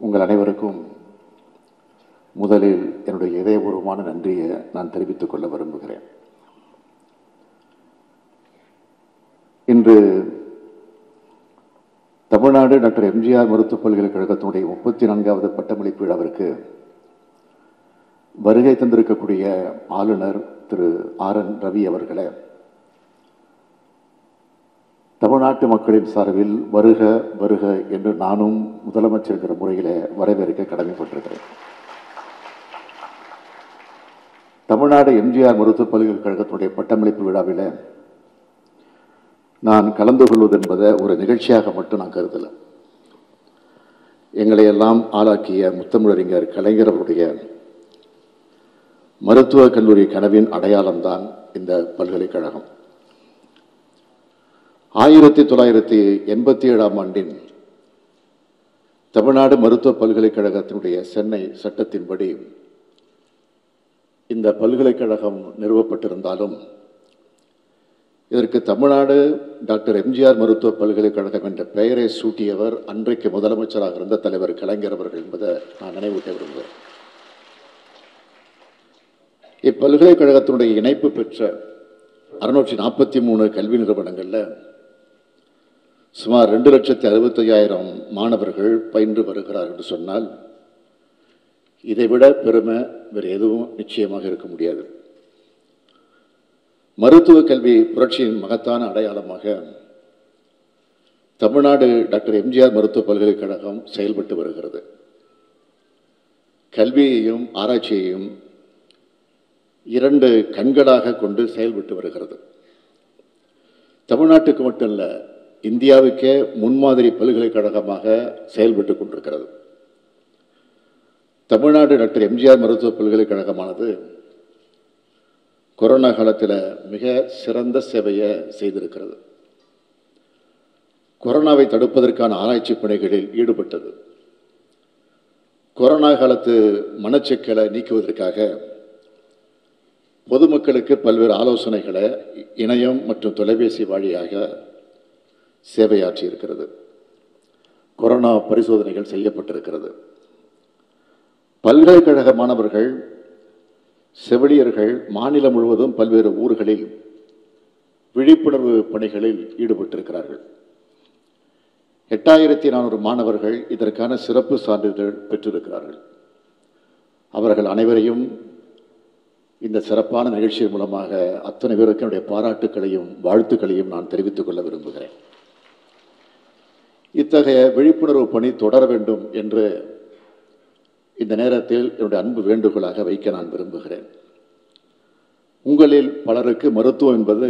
உங்கள் அனைவருக்கும் முதலில் என்னுடைய இதயபூர்வமான நன்றியை நான் தெரிவித்துக் கொள்ள விரும்புகிறேன் இன்று தமிழ்நாடு டாக்டர் எம்ஜிஆர் மருத்துவப் பல்கலைக்கழகத்தினுடைய முப்பத்தி நான்காவது பட்டமளிப்பு விழாவிற்கு வருகை தந்திருக்கக்கூடிய ஆளுநர் திரு ஆர் என் ரவி அவர்களை தமிழ்நாட்டு மக்களின் சார்பில் வருக வருக என்று நானும் முதலமைச்சர் என்கிற முறையில் வரவேற்க கடமைப்பட்டிருக்கிறேன் தமிழ்நாடு எம்ஜிஆர் மருத்துவப் பல்கலைக்கழகத்தினுடைய பட்டமளிப்பு விழாவில் நான் கலந்து கொள்வது என்பதை ஒரு நிகழ்ச்சியாக மட்டும் நான் கருதலை எங்களை எல்லாம் ஆளாக்கிய முத்தமிழறிஞர் கலைஞர் அவருடைய மருத்துவக் கல்லூரி கனவின் அடையாளம்தான் இந்த பல்கலைக்கழகம் ஆயிரத்தி தொள்ளாயிரத்தி எண்பத்தி ஏழாம் ஆண்டின் தமிழ்நாடு மருத்துவ பல்கலைக்கழகத்தினுடைய சென்னை சட்டத்தின்படி இந்த பல்கலைக்கழகம் நிறுவப்பட்டிருந்தாலும் இதற்கு தமிழ்நாடு டாக்டர் எம்ஜிஆர் மருத்துவ பல்கலைக்கழகம் என்ற பெயரை சூட்டியவர் அன்றைக்கு முதலமைச்சராக இருந்த தலைவர் கலைஞர் அவர்கள் என்பதை நான் நினைவூட்ட விரும்புகிறேன் இப்பல்கலைக்கழகத்தினுடைய இணைப்பு பெற்ற அறுநூற்றி நாற்பத்தி மூணு கல்வி நிறுவனங்களில் சுமார் ரெண்டு லட்சத்தி அறுபத்தையாயிரம் மாணவர்கள் பயின்று வருகிறார் என்று சொன்னால் இதைவிட பெருமை வேறு எதுவும் நிச்சயமாக இருக்க முடியாது மருத்துவ கல்வி புரட்சியின் மகத்தான அடையாளமாக தமிழ்நாடு டாக்டர் எம்ஜிஆர் மருத்துவ பல்கலைக்கழகம் செயல்பட்டு வருகிறது கல்வியையும் ஆராய்ச்சியையும் இரண்டு கண்களாக கொண்டு செயல்பட்டு வருகிறது தமிழ்நாட்டுக்கு மட்டும் இல்லை இந்தியாவுக்கே முன்மாதிரி பல்கலைக்கழகமாக செயல்பட்டு கொண்டிருக்கிறது தமிழ்நாடு டாக்டர் எம்ஜிஆர் மருத்துவ பல்கலைக்கழகமானது கொரோனா காலத்தில் மிக சிறந்த சேவையை செய்திருக்கிறது கொரோனாவை தடுப்பதற்கான ஆராய்ச்சி பணிகளில் ஈடுபட்டது கொரோனா காலத்து மனச்சிக்கலை நீக்குவதற்காக பொதுமக்களுக்கு பல்வேறு ஆலோசனைகளை இணையம் மற்றும் தொலைபேசி வழியாக சேவையாற்றி இருக்கிறது கொரோனா பரிசோதனைகள் செய்யப்பட்டிருக்கிறது பல்கலைக்கழக மாணவர்கள் செவிலியர்கள் மாநிலம் முழுவதும் பல்வேறு ஊர்களில் விழிப்புணர்வு பணிகளில் ஈடுபட்டிருக்கிறார்கள் எட்டாயிரத்தி நானூறு மாணவர்கள் இதற்கான சிறப்பு சான்றிதழ் பெற்றிருக்கிறார்கள் அவர்கள் அனைவரையும் இந்த சிறப்பான நிகழ்ச்சியின் மூலமாக அத்தனை பேருக்கு என்னுடைய பாராட்டுக்களையும் வாழ்த்துக்களையும் நான் தெரிவித்துக் கொள்ள விரும்புகிறேன் இத்தகைய விழிப்புணர்வு பணி தொடர வேண்டும் என்று இந்த நேரத்தில் என்னுடைய அன்பு வேண்டுகோளாக வைக்க நான் விரும்புகிறேன் உங்களில் பலருக்கு மருத்துவம் என்பது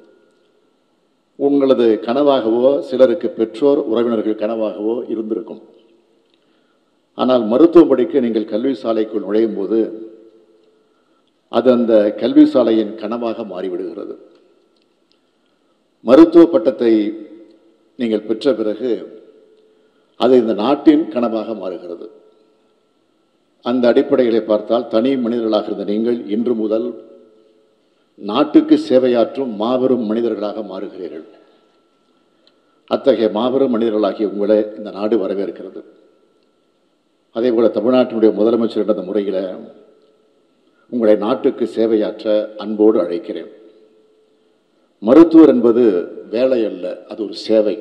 உங்களது கனவாகவோ சிலருக்கு பெற்றோர் உறவினர்கள் கனவாகவோ இருந்திருக்கும் ஆனால் மருத்துவ படிக்க நீங்கள் கல்வி சாலைக்குள் நுழையும் போது அது அந்த கல்வி சாலையின் கனவாக மாறிவிடுகிறது மருத்துவ பட்டத்தை நீங்கள் பெற்ற பிறகு அது இந்த நாட்டின் கனவாக மாறுகிறது அந்த அடிப்படைகளை பார்த்தால் தனி மனிதர்களாக இருந்த நீங்கள் இன்று முதல் நாட்டுக்கு சேவையாற்றும் மாபெரும் மனிதர்களாக மாறுகிறீர்கள் அத்தகைய மாபெரும் மனிதர்களாகிய உங்களை இந்த நாடு வரவேற்கிறது அதே போல தமிழ்நாட்டினுடைய முதலமைச்சர் என்ற முறையில் உங்களை நாட்டுக்கு சேவையாற்ற அன்போடு அழைக்கிறேன் மருத்துவர் என்பது வேலை அல்ல அது ஒரு சேவை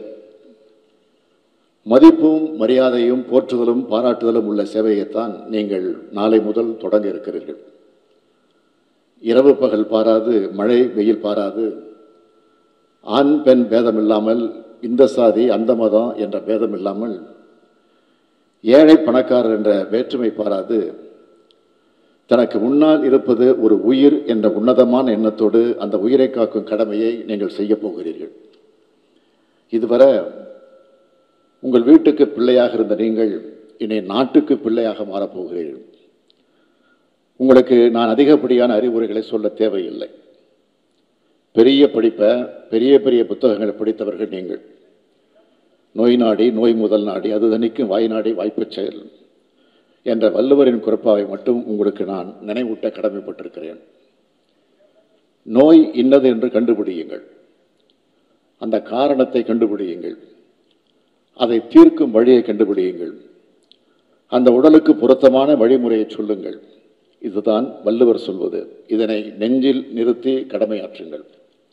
மதிப்பும் மரியாதையும் போற்றுதலும் பாராட்டுதலும் உள்ள சேவையைத்தான் நீங்கள் நாளை முதல் தொடங்க இருக்கிறீர்கள் இரவு பகல் பாராது மழை வெயில் பாராது ஆண் பெண் பேதம் இல்லாமல் இந்த சாதி அந்த மதம் என்ற பேதம் இல்லாமல் ஏழை பணக்காரர் என்ற வேற்றுமை பாராது தனக்கு முன்னால் இருப்பது ஒரு உயிர் என்ற உன்னதமான எண்ணத்தோடு அந்த உயிரை காக்கும் கடமையை நீங்கள் செய்ய போகிறீர்கள் இதுவரை உங்கள் வீட்டுக்கு பிள்ளையாக இருந்த நீங்கள் இனி நாட்டுக்கு பிள்ளையாக மாறப்போகிறீர்கள் உங்களுக்கு நான் அதிகப்படியான அறிவுரைகளை சொல்ல தேவையில்லை பெரிய படிப்பை பெரிய பெரிய புத்தகங்களை படித்தவர்கள் நீங்கள் நோய் நாடி நோய் முதல் நாடி அது தணிக்கும் வாய் நாடி வாய்ப்புச் செயல் என்ற வள்ளுவரின் குறிப்பாவை மட்டும் உங்களுக்கு நான் நினைவூட்ட கடமைப்பட்டிருக்கிறேன் நோய் இன்னது என்று கண்டுபிடியுங்கள் அந்த காரணத்தை கண்டுபிடியுங்கள் அதை தீர்க்கும் வழியை கண்டுபிடியுங்கள் அந்த உடலுக்கு பொருத்தமான வழிமுறையை சொல்லுங்கள் இதுதான் வள்ளுவர் சொல்வது இதனை நெஞ்சில் நிறுத்தி கடமையாற்றுங்கள்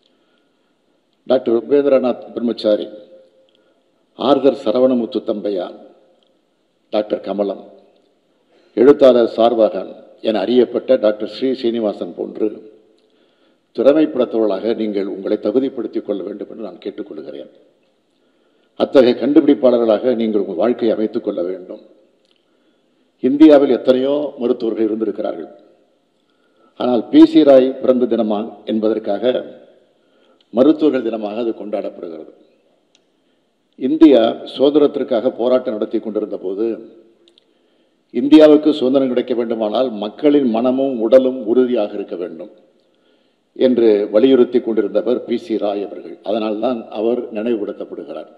doctor Upendranath Brahmachari Arthur Saravanamuthu Thambiah doctor Kamalam எழுத்தாளர் சார்வாகன் என அறியப்பட்ட டாக்டர் ஸ்ரீ சீனிவாசன் போன்று திறமைப்படத்தவர்களாக நீங்கள் உங்களை தகுதிப்படுத்திக் கொள்ள வேண்டும் என்று நான் கேட்டுக்கொள்கிறேன் அத்தகைய கண்டுபிடிப்பாளர்களாக நீங்கள் உங்கள் வாழ்க்கையை அமைத்துக் கொள்ள வேண்டும் இந்தியாவில் எத்தனையோ மருத்துவர்கள் இருந்திருக்கிறார்கள் ஆனால் பி சி ராய் பிறந்த தினமா என்பதற்காக மருத்துவர்கள் தினமாக அது கொண்டாடப்படுகிறது இந்தியா சுதந்திரத்திற்காக போராட்டம் நடத்தி கொண்டிருந்த போது இந்தியாவுக்கு சுதந்திரம் கிடைக்க வேண்டுமானால் மக்களின் மனமும் உடலும் உறுதியாக இருக்க வேண்டும் என்று வலியுறுத்தி கொண்டிருந்தவர் பி சி ராய் அவர்கள் அதனால்தான் அவர் நினைவுபடுத்தப்படுகிறார்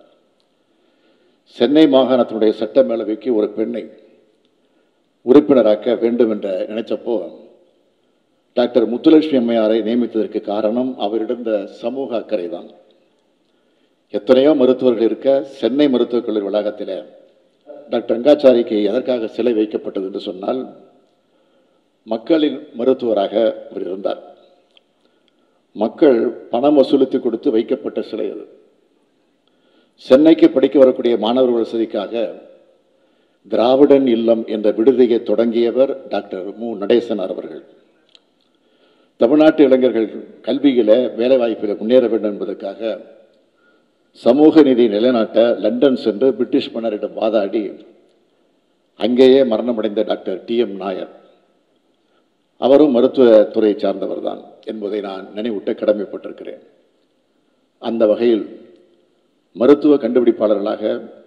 சென்னை மாகாணத்தினுடைய சட்ட மேலவைக்கு ஒரு பெண்ணை உறுப்பினராக்க வேண்டும் என்ற நினைச்சப்போ டாக்டர் முத்துலட்சுமி அம்மையாரை நியமித்ததற்கு காரணம் அவரிடந்த சமூக அக்கறை தான் எத்தனையோ மருத்துவர்கள் இருக்க சென்னை மருத்துவக் கல்லூரி வளாகத்தில் டாக்டர் ரங்காச்சாரிக்கு எதற்காக சிலை வைக்கப்பட்டது என்று சொன்னால் மக்களின் மருத்துவராக அவர் இருந்தார் மக்கள் பணம் வசூலித்து கொடுத்து வைக்கப்பட்ட சிலை அது சென்னைக்கு படிக்க வரக்கூடிய மாணவர்கள் வசதிக்காக திராவிடன் இல்லம் என்ற விடுதியை தொடங்கியவர் டாக்டர் மு நடேசனார் அவர்கள் தமிழ்நாட்டு இளைஞர்கள் கல்வியில வேலைவாய்ப்பில் முன்னேற வேண்டும் என்பதற்காக சமூக நீதி நிலைநாட்ட லண்டன் சென்று பிரிட்டிஷ் மன்னரிடம் வாதாடி அங்கேயே மரணமடைந்த டாக்டர் டி எம் நாயர் அவரும் மருத்துவத்துறையை சார்ந்தவர் தான் என்பதை நான் நினைவூட்ட கடமைப்பட்டிருக்கிறேன் அந்த வகையில் மருத்துவ கண்டுபிடிப்பாளர்களாக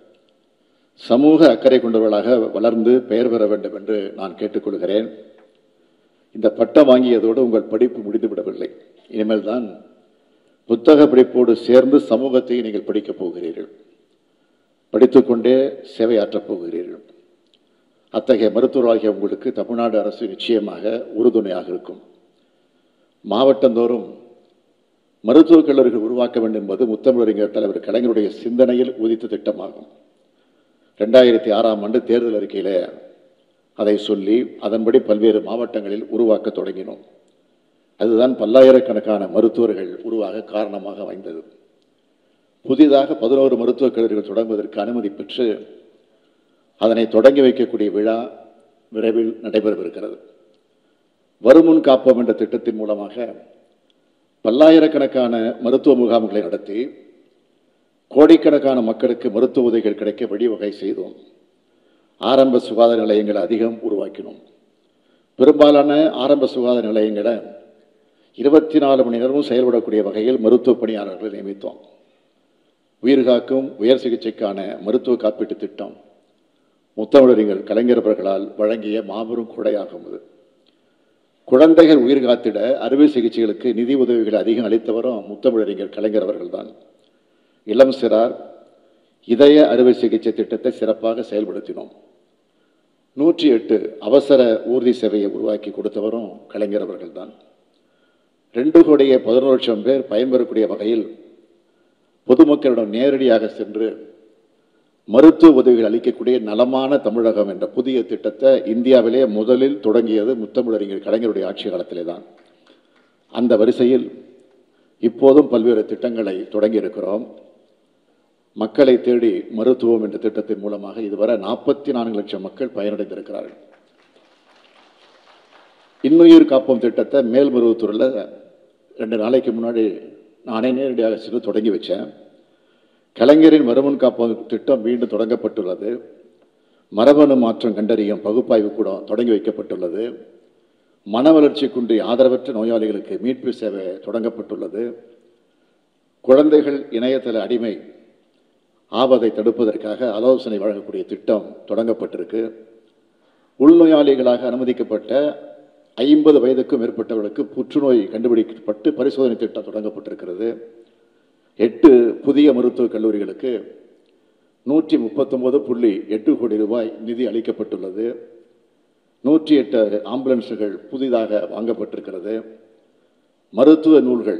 சமூக அக்கறை கொண்டவர்களாக வளர்ந்து பெயர் பெற வேண்டும் என்று நான் கேட்டுக்கொள்கிறேன் இந்த பட்டம் வாங்கியதோடு உங்கள் படிப்பு முடிந்துவிடவில்லை இனிமேல் தான் புத்தக படிப்போடு சேர்ந்து சமூகத்தை நீங்கள் படிக்கப் போகிறீர்கள் படித்துக்கொண்டே சேவையாற்றப் போகிறீர்கள் அத்தகைய மருத்துவராகிய உங்களுக்கு தமிழ்நாடு அரசு நிச்சயமாக உறுதுணையாக இருக்கும் மாவட்டந்தோறும் மருத்துவக் கல்லூரிகள் உருவாக்க வேண்டும் என்பது முத்தமிழறிஞர் தலைவர் கலைஞருடைய சிந்தனையில் உதித்த திட்டமாகும் ரெண்டாயிரத்தி ஆறாம் ஆண்டு தேர்தல் அறிக்கையில் அதை சொல்லி அதன்படி பல்வேறு மாவட்டங்களில் உருவாக்க தொடங்கினோம் அதுதான் பல்லாயிரக்கணக்கான மருத்துவர்கள் உருவாக காரணமாக அமைந்தது புதிதாக பதினோரு மருத்துவக் கல்லூரிகள் தொடங்குவதற்கு அனுமதி பெற்று அதனை தொடங்கி வைக்கக்கூடிய விழா விரைவில் நடைபெறவிருக்கிறது வருமுன் காப்போம் என்ற திட்டத்தின் மூலமாக பல்லாயிரக்கணக்கான மருத்துவ முகாம்களை நடத்தி கோடிக்கணக்கான மக்களுக்கு மருத்துவ உதவிகள் கிடைக்க வழிவகை செய்தோம் ஆரம்ப சுகாதார நிலையங்களை அதிகம் உருவாக்கினோம் பெரும்பாலான ஆரம்ப சுகாதார நிலையங்களை இருபத்தி நாலு மணி நேரமும் செயல்படக்கூடிய வகையில் மருத்துவ பணியாளர்களை நியமித்தோம் உயிர்காக்கும் உயர் சிகிச்சைக்கான மருத்துவ காப்பீட்டு திட்டம் முத்தமிழறிஞர் கலைஞர் அவர்களால் வழங்கிய மாபெரும் கொடையாகும் இது குழந்தைகள் உயிர் காத்திட அறுவை சிகிச்சைகளுக்கு நிதி உதவிகள் அதிகம் அளித்தவரும் முத்தமிழறிஞர் கலைஞர் அவர்கள்தான் இளம் சிறார் இதய அறுவை சிகிச்சை திட்டத்தை சிறப்பாக செயல்படுத்தினோம் நூற்றி எட்டு அவசர ஊர்தி சேவையை உருவாக்கி கொடுத்தவரும் கலைஞர் அவர்கள்தான் ரெண்டு கோடியே பதினோரு லட்சம் பேர் பயன்பெறக்கூடிய வகையில் பொதுமக்களிடம் நேரடியாக சென்று மருத்துவ உதவிகள் அளிக்கக்கூடிய நலமான தமிழகம் என்ற புதிய திட்டத்தை இந்தியாவிலே முதலில் தொடங்கியது முத்தமிழறிஞர் கலைஞருடைய ஆட்சி காலத்திலே தான் அந்த வரிசையில் இப்போதும் பல்வேறு திட்டங்களை தொடங்கி இருக்கிறோம் மக்களை தேடி மருத்துவம் என்ற திட்டத்தின் மூலமாக இதுவரை நாற்பத்தி நான்கு லட்சம் மக்கள் பயனடைந்திருக்கிறார்கள் இன்னுயிர் காப்போம் திட்டத்தை மேல்மருவத்தூரில் ரெண்டு நாளைக்கு முன்னாடி நானே நேரடியாக சென்று தொடங்கி வச்சேன் கலைஞரின் மரபணு காப்போம் திட்டம் மீண்டும் தொடங்கப்பட்டுள்ளது மரபணு மாற்றம் கண்டறியும் பகுப்பாய்வு கூடம் தொடங்கி வைக்கப்பட்டுள்ளது மன வளர்ச்சி குன்றி ஆதரவற்ற நோயாளிகளுக்கு மீட்பு சேவை தொடங்கப்பட்டுள்ளது குழந்தைகள் இணையதள அடிமை ஆவதை தடுப்பதற்காக ஆலோசனை வழங்கக்கூடிய திட்டம் தொடங்கப்பட்டிருக்கு உள்நோயாளிகளாக அனுமதிக்கப்பட்ட ஐம்பது வயதுக்கும் மேற்பட்டவர்களுக்கு புற்றுநோய் கண்டுபிடிக்கப்பட்டு பரிசோதனை திட்டம் தொடங்கப்பட்டிருக்கிறது எட்டு புதிய மருத்துவக் கல்லூரிகளுக்கு நூற்றி முப்பத்தொன்பது புள்ளி எட்டு கோடி ரூபாய் நிதி அளிக்கப்பட்டுள்ளது நூற்றி எட்டு ஆம்புலன்ஸுகள் புதிதாக வாங்கப்பட்டிருக்கிறது மருத்துவ நூல்கள்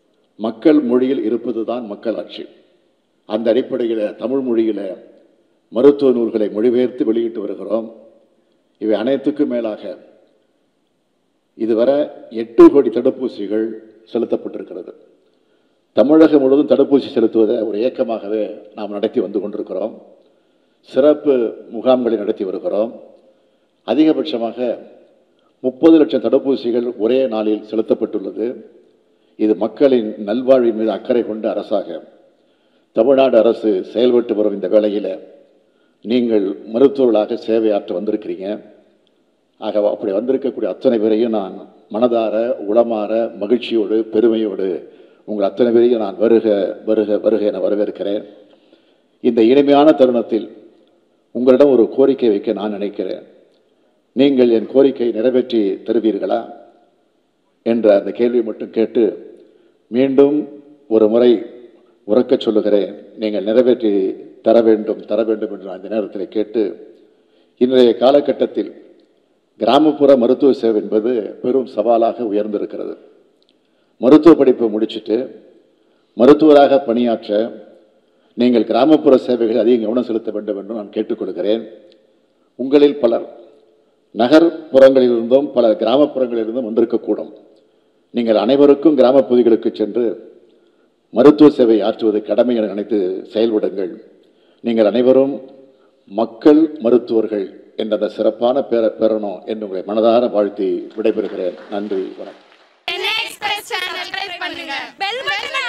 மக்கள் மொழியில் இருப்பதுதான் மக்களாட்சி அந்த அடிப்படையில் தமிழ் மொழியில் மருத்துவ நூல்களை மொழிபெயர்த்து வெளியிட்டு வருகிறோம் இவை அனைத்துக்கும் மேலாக இதுவரை எட்டு கோடி தடுப்பூசிகள் செலுத்தப்பட்டிருக்கிறது தமிழகம் முழுவதும் தடுப்பூசி செலுத்துவதை ஒரு இயக்கமாகவே நாம் நடத்தி வந்து கொண்டிருக்கிறோம் சிறப்பு முகாம்களை நடத்தி வருகிறோம் அதிகபட்சமாக முப்பது லட்சம் தடுப்பூசிகள் ஒரே நாளில் செலுத்தப்பட்டுள்ளது இது மக்களின் நல்வாழ்வின் மீது அக்கறை கொண்ட அரசாக தமிழ்நாடு அரசு செயல்பட்டு வரும் இந்த வேளையில் நீங்கள் மருத்துவர்களாக சேவையாற்ற வந்திருக்கிறீங்க ஆக அப்படி வந்திருக்கக்கூடிய அத்தனை பேரையும் நான் மனதார உளமாற மகிழ்ச்சியோடு பெருமையோடு உங்கள் அத்தனை பேரையும் நான் வருக வருக வருக என வரவேற்கிறேன் இந்த இனிமையான தருணத்தில் உங்களிடம் ஒரு கோரிக்கை வைக்க நான் நினைக்கிறேன் நீங்கள் என் கோரிக்கை நிறைவேற்றி தருவீர்களா என்ற அந்த கேள்வியை மட்டும் கேட்டு மீண்டும் ஒரு முறை உறக்கச் சொல்லுகிறேன் நீங்கள் நிறைவேற்றி தர வேண்டும் தர வேண்டும் என்று நான் இந்த நேரத்தில் கேட்டு இன்றைய காலகட்டத்தில் கிராமப்புற மருத்துவ சேவை என்பது பெரும் சவாலாக உயர்ந்திருக்கிறது மருத்துவ படிப்பை முடிச்சுட்டு மருத்துவராக பணியாற்ற நீங்கள் கிராமப்புற சேவைகளில் அதிக கவனம் செலுத்த வேண்டும் என்று நான் கேட்டுக்கொள்கிறேன் உங்களில் பலர் நகர்ப்புறங்களிலிருந்தும் பல கிராமப்புறங்களிலிருந்தும் வந்திருக்கக்கூடும் நீங்கள் அனைவருக்கும் கிராமப்பகுதிகளுக்கு சென்று மருத்துவ சேவை ஆற்றுவது கடமை என நினைத்து செயல்படுங்கள் நீங்கள் அனைவரும் மக்கள் மருத்துவர்கள் என்ற அந்த சிறப்பான பேர பெறணும் என்று உங்களை மனதார வாழ்த்தி விடைபெறுகிறேன் நன்றி வணக்கம் எக்ஸ்பிரஸ் சேனல் ட்ரை பண்ணுங்க பெல் பட்டனை